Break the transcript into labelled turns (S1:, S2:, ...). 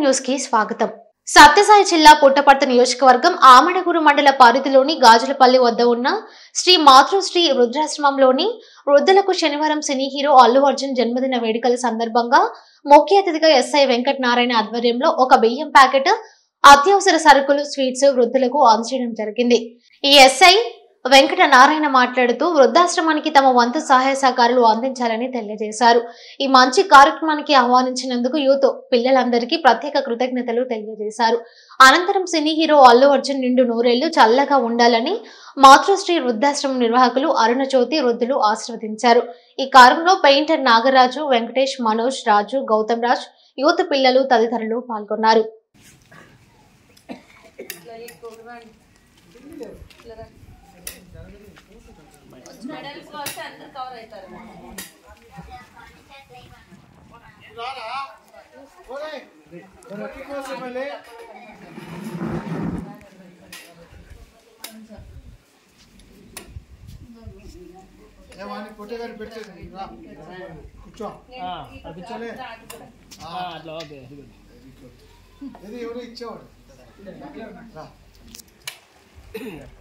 S1: news కి స్వాగతం సత్యసాయి జిల్లా పుట్టపర్తి నియోజకవర్గం ఆమడగూరు మండల పరిధిలోని గాజులపల్లి వద్ద ఉన్న శ్రీ మాతృశ్రీ రుద్రాశ్రమంలోని వృద్ధులకు శనివారం సినీ హీరో అల్లు అర్జున్ జన్మదిన వేడుకల సందర్భంగా ముఖ్య అతిథిగా ఎస్ఐ వెంకట నారాయణ ఆధ్వర్యంలో ఒక బియ్యం ప్యాకెట్ అత్యవసర సరుకులు స్వీట్స్ వృద్ధులకు అందజేయడం జరిగింది ఈ ఎస్ఐ వెంకట నారాయణ మాట్లాడుతూ వృద్ధాశ్రమానికి తమ వంతు సహాయ సహకారాలు అందించాలని తెలియజేశారు ఈ మంచి కార్యక్రమానికి ఆహ్వానించినందుకు యూత్ పిల్లలందరికీ ప్రత్యేక కృతజ్ఞతలు తెలియజేశారు అనంతరం సినీ హీరో అల్లు అర్జున్ నిండు నూరేళ్లు చల్లగా ఉండాలని మాతృశ్రీ వృద్ధాశ్రమం నిర్వాహకులు అరుణజ్యోతి వృద్ధులు ఆశీర్వదించారు ఈ కార్యంలో పెయింటర్ నాగరాజు వెంకటేష్ మనోజ్ రాజు గౌతమ్ రాజ్ యూత్ పిల్లలు తదితరులు పాల్గొన్నారు
S2: వాడిని కొట్టేగాని పెట్టేది రా కూర్చో కూర్చోలే
S3: అట్లా ఓకే
S2: ఇది ఎవరు ఇచ్చేవాడు రా